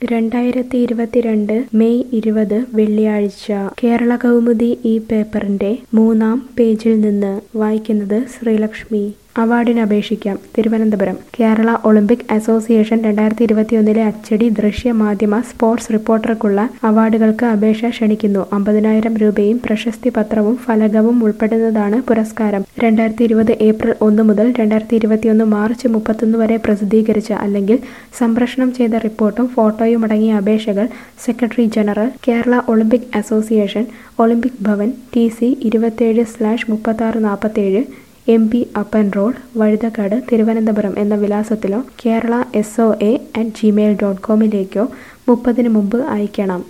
രണ്ടായിരത്തി ഇരുപത്തിരണ്ട് മെയ് ഇരുപത് വെള്ളിയാഴ്ച കേരള കൗമുദി ഈ പേപ്പറിന്റെ മൂന്നാം പേജിൽ നിന്ന് വായിക്കുന്നത് ശ്രീലക്ഷ്മി അവാർഡിന് അപേക്ഷിക്കാം തിരുവനന്തപുരം കേരള ഒളിമ്പിക് അസോസിയേഷൻ രണ്ടായിരത്തി ഇരുപത്തിയൊന്നിലെ അച്ചടി ദൃശ്യ മാധ്യമ സ്പോർട്സ് റിപ്പോർട്ടർക്കുള്ള അവാർഡുകൾക്ക് അപേക്ഷ ക്ഷണിക്കുന്നു അമ്പതിനായിരം രൂപയും പ്രശസ്തി പത്രവും ഫലകവും ഉൾപ്പെടുന്നതാണ് പുരസ്കാരം രണ്ടായിരത്തി ഇരുപത് ഏപ്രിൽ ഒന്ന് മുതൽ രണ്ടായിരത്തി ഇരുപത്തിയൊന്ന് മാർച്ച് മുപ്പത്തൊന്ന് വരെ പ്രസിദ്ധീകരിച്ച അല്ലെങ്കിൽ സംപ്രേഷണം ചെയ്ത റിപ്പോർട്ടും ഫോട്ടോയും അടങ്ങിയ അപേക്ഷകൾ secretary general Kerala Olympic association Olympic Bhavan T C ഇരുപത്തേഴ് സ്ലാഷ് മുപ്പത്താറ് നാൽപ്പത്തേഴ് M P Appan road Vazhuthacaud Thiruvananthapuram എന്ന വിലാസത്തിലോ Kerala S O A at Gmail dot കോമിലേക്കോ മുപ്പതിന് മുമ്പ് അയക്കണം